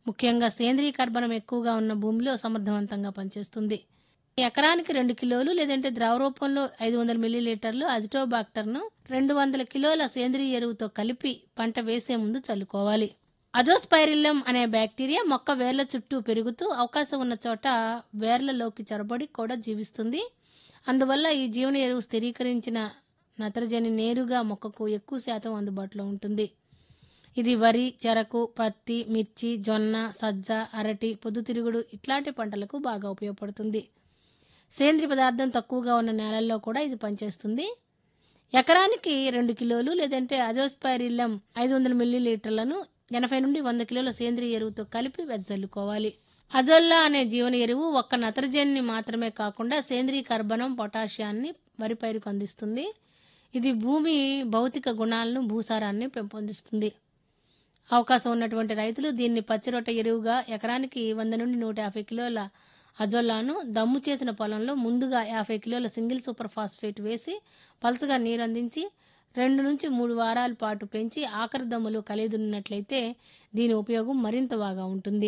ముఖ్యంగా సేంద్రీయ కర్బనం ఎక్కువగా ఉన్న భూమిలో సమర్థవంతంగా పనిచేస్తుంది ఎకరానికి రెండు కిలోలు లేదంటే ద్రవ రూపంలో ఐదు వందల మిల్లీలీటర్లు అజిటోబాక్టర్ను రెండు వందల కిలోల సేంద్రీయ ఎరువుతో కలిపి పంట వేసే ముందు చల్లుకోవాలి అజోస్పైరిల్లం అనే బ్యాక్టీరియా మొక్క వేర్ల చుట్టూ పెరుగుతూ అవకాశం ఉన్న చోట వేర్లలోకి చొరబడి కూడా జీవిస్తుంది అందువల్ల ఈ జీవన ఎరువు స్థిరీకరించిన నత్రజని నేరుగా మొక్కకు ఎక్కువ శాతం అందుబాటులో ఉంటుంది ఇది వరి చెరకు పత్తి మిర్చి జొన్న సజ్జ అరటి పొద్దుతిరుగుడు ఇట్లాంటి పంటలకు బాగా ఉపయోగపడుతుంది సేంద్రియ పదార్థం తక్కువగా ఉన్న నేలల్లో కూడా ఇది పనిచేస్తుంది ఎకరానికి రెండు కిలోలు లేదంటే అజోస్పైరిల్లం ఐదు వందల మిల్లీలీటర్లను ఎనభై నుండి వంద కిలోల సేంద్రియ ఎరువుతో కలిపి వెదజల్లుకోవాలి అజోల్లా అనే జీవన ఎరువు ఒక్క నత్రజనిని మాత్రమే కాకుండా సేంద్రియ కర్బనం పొటాషియాన్ని వరి పైరుకు అందిస్తుంది ఇది భూమి భౌతిక గుణాలను భూసారాన్ని పెంపొందిస్తుంది అవకాశం ఉన్నటువంటి రైతులు దీన్ని పచ్చిరొట్ట ఎరువుగా ఎకరానికి వంద నుండి నూట యాభై కిలోల అజోల్లాను దమ్ము చేసిన పొలంలో ముందుగా యాభై కిలోల సింగిల్ సూపర్ ఫాస్ఫేట్ వేసి పలుచగా నీరు అందించి రెండు నుంచి మూడు వారాల పాటు పెంచి ఆఖరి దమ్ములు కలిదున్నట్లయితే దీని ఉపయోగం మరింత బాగా ఉంటుంది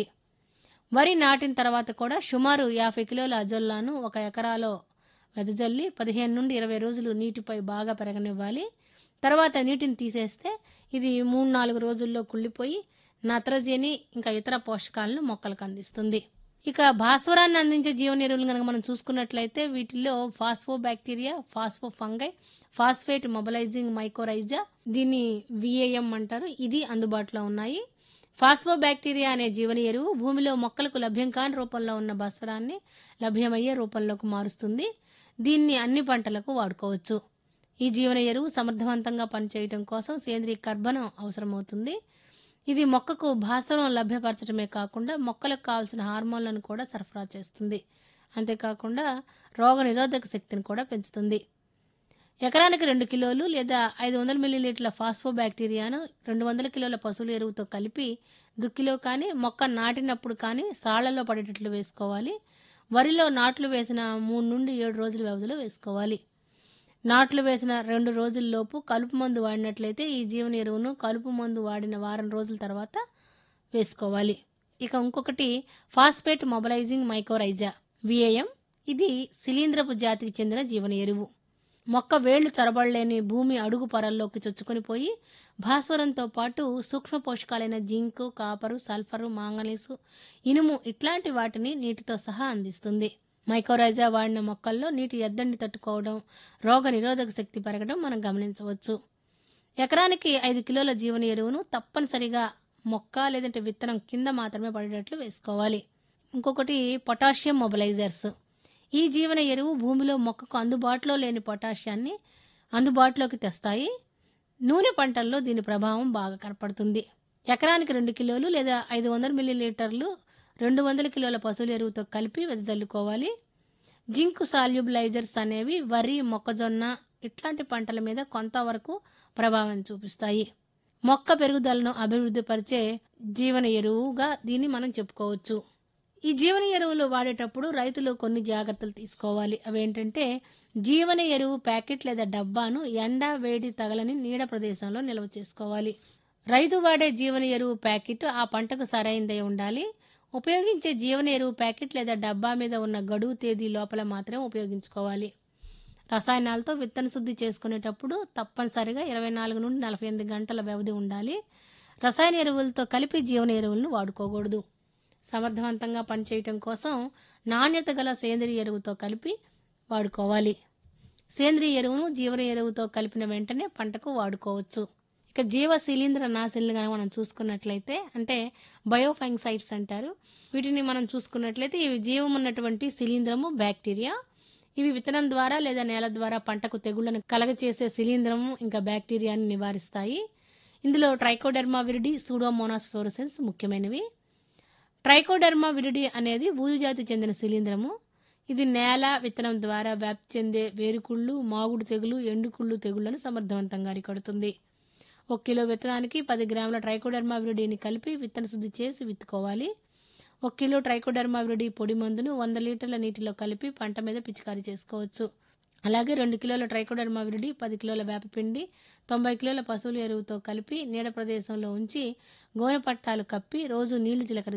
వరి నాటిన తర్వాత కూడా సుమారు యాభై కిలోల అజొల్లాను ఒక ఎకరాలో వెదజల్లి పదిహేను నుండి ఇరవై రోజులు నీటిపై బాగా పెరగనివ్వాలి తర్వాత నీటిని తీసేస్తే ఇది మూడు నాలుగు రోజుల్లో కుళ్ళిపోయి నత్రజని ఇంకా ఇతర పోషకాలను మొక్కలకు అందిస్తుంది ఇక భాస్వరాన్ని అందించే జీవన ఎరువులు కనుక మనం చూసుకున్నట్లయితే వీటిల్లో phospho bacteria phospho fungi phosphate mobilising mycorrhiza దీన్ని విఏఎం అంటారు ఇది అందుబాటులో ఉన్నాయి ఫాస్ఫో బ్యాక్టీరియా అనే జీవన ఎరువు భూమిలో మొక్కలకు లభ్యం కాని రూపంలో ఉన్న భాస్వరాన్ని లభ్యమయ్యే రూపంలోకి మారుస్తుంది దీన్ని అన్ని పంటలకు వాడుకోవచ్చు ఈ జీవన ఎరువు సమర్థవంతంగా పనిచేయటం కోసం సేంద్రీయ కర్బనం అవసరమవుతుంది ఇది మొక్కకు భాస్వరం లభ్యపరచడమే కాకుండా మొక్కలకు కావాల్సిన హార్మోన్లను కూడా సరఫరా చేస్తుంది అంతేకాకుండా రోగ నిరోధక శక్తిని కూడా పెంచుతుంది ఎకరానికి రెండు కిలోలు లేదా ఐదు వందల మిల్లీలీటర్ల ఫాస్ఫో బ్యాక్టీరియాను రెండు వందల కిలోల పశువుల ఎరువుతో కలిపి దుక్కిలో కానీ మొక్క నాటినప్పుడు కానీ సాళ్లలో పడేటట్లు వేసుకోవాలి వరిలో నాట్లు వేసిన మూడు నుండి ఏడు రోజుల వ్యవధిలో వేసుకోవాలి నాట్లు వేసిన రెండు రోజుల్లోపు కలుపు మందు వాడినట్లయితే ఈ జీవన ఎరువును కలుపు మందు వాడిన వారం రోజుల తర్వాత వేసుకోవాలి ఇక ఇంకొకటి ఫాస్ఫేట్ మొబలైజింగ్ మైకోరైజా విఏఎం ఇది శిలీంద్రపు జాతికి చెందిన జీవన ఎరువు మొక్క వేళ్లు చొరబడలేని భూమి అడుగు పొరల్లోకి చొచ్చుకొని పోయి భాస్వరంతో పాటు సూక్ష్మ పోషకాలైన జింకు కాపరు సల్ఫరు మాంగనీసు ఇనుము ఇట్లాంటి వాటిని నీటితో సహా అందిస్తుంది మైకోరైజా వాడిన మొక్కల్లో నీటి ఎద్దండి తట్టుకోవడం రోగ నిరోధక శక్తి పెరగడం మనం గమనించవచ్చు ఎకరానికి ఐదు కిలోల జీవన ఎరువును తప్పనిసరిగా మొక్క లేదంటే విత్తనం కింద మాత్రమే పడేటట్లు వేసుకోవాలి ఇంకొకటి పొటాషియం మొబలైజర్స్ ఈ జీవన ఎరువు భూమిలో మొక్కకు అందుబాటులో లేని పొటాషియాన్ని అందుబాటులోకి తెస్తాయి నూనె పంటల్లో దీని ప్రభావం బాగా కనపడుతుంది ఎకరానికి రెండు కిలోలు లేదా ఐదు వందల మిల్లీలీటర్లు రెండు వందల కిలోల పశువుల ఎరువుతో కలిపి వెదజల్లుకోవాలి జింక్ సాల్యుబిలైజర్స్ అనేవి వరి మొక్కజొన్న ఇట్లాంటి పంటల మీద కొంతవరకు ప్రభావం చూపిస్తాయి మొక్క పెరుగుదలను అభివృద్ధి పరిచే జీవన ఎరువుగా దీన్ని మనం చెప్పుకోవచ్చు ఈ జీవన ఎరువులు వాడేటప్పుడు రైతులు కొన్ని జాగ్రత్తలు తీసుకోవాలి అవేంటంటే జీవన ఎరువు ప్యాకెట్ లేదా డబ్బాను ఎండ వేడి తగలని నీడ ప్రదేశంలో నిల్వ చేసుకోవాలి రైతు వాడే జీవన ఎరువు ప్యాకెట్ ఆ పంటకు సరైనదై ఉండాలి ఉపయోగించే జీవన ఎరువు ప్యాకెట్ లేదా డబ్బా మీద ఉన్న గడువు తేదీ లోపల మాత్రమే ఉపయోగించుకోవాలి రసాయనాలతో విత్తన శుద్ధి చేసుకునేటప్పుడు తప్పనిసరిగా ఇరవై నాలుగు నుండి నలభై ఎనిమిది గంటల వ్యవధి ఉండాలి రసాయన ఎరువులతో కలిపి జీవన ఎరువులను వాడుకోకూడదు సమర్థవంతంగా పనిచేయటం కోసం నాణ్యత గల సేంద్రియ ఎరువుతో కలిపి వాడుకోవాలి సేంద్రియ ఎరువును జీవన ఎరువుతో కలిపిన వెంటనే పంటకు వాడుకోవచ్చు ఇక జీవ శిలీంద్ర నాశిల్ని కనుక మనం చూసుకున్నట్లయితే అంటే బయోఫైంగ్సైడ్స్ అంటారు వీటిని మనం చూసుకున్నట్లయితే ఇవి జీవం ఉన్నటువంటి శిలీంద్రము బ్యాక్టీరియా ఇవి విత్తనం ద్వారా లేదా నేల ద్వారా పంటకు తెగుళ్లను కలగచేసే శిలీంద్రము ఇంకా బ్యాక్టీరియాని నివారిస్తాయి ఇందులో ట్రైకోడెర్మా విరిడి సూడోమోనాస్ ఫ్లోరసెన్స్ ముఖ్యమైనవి ట్రైకోడెర్మా విరిడి అనేది బూజుజాతి చెందిన శిలీంద్రము ఇది నేల విత్తనం ద్వారా వ్యాప్తి చెందే వేరుకుళ్ళు మాగుడు తెగులు ఎండుకుళ్ళు తెగుళ్లను సమర్థవంతంగా అరికడుతుంది ఒక కిలో విత్తనానికి పది గ్రాముల ట్రైకోడెర్మా విరిడిని కలిపి విత్తన శుద్ధి చేసి విత్తుకోవాలి ఒక కిలో ట్రైకోడెర్మా విరిడి పొడి మందును వంద లీటర్ల నీటిలో కలిపి పంట మీద పిచికారీ చేసుకోవచ్చు అలాగే రెండు కిలోల ట్రైకోడెర్మా విరిడి పది కిలోల వేపపిండి తొంభై కిలోల పశువుల ఎరువుతో కలిపి నీడ ప్రదేశంలో ఉంచి గోనె పట్టాలు కప్పి రోజు నీళ్లు చిలకరి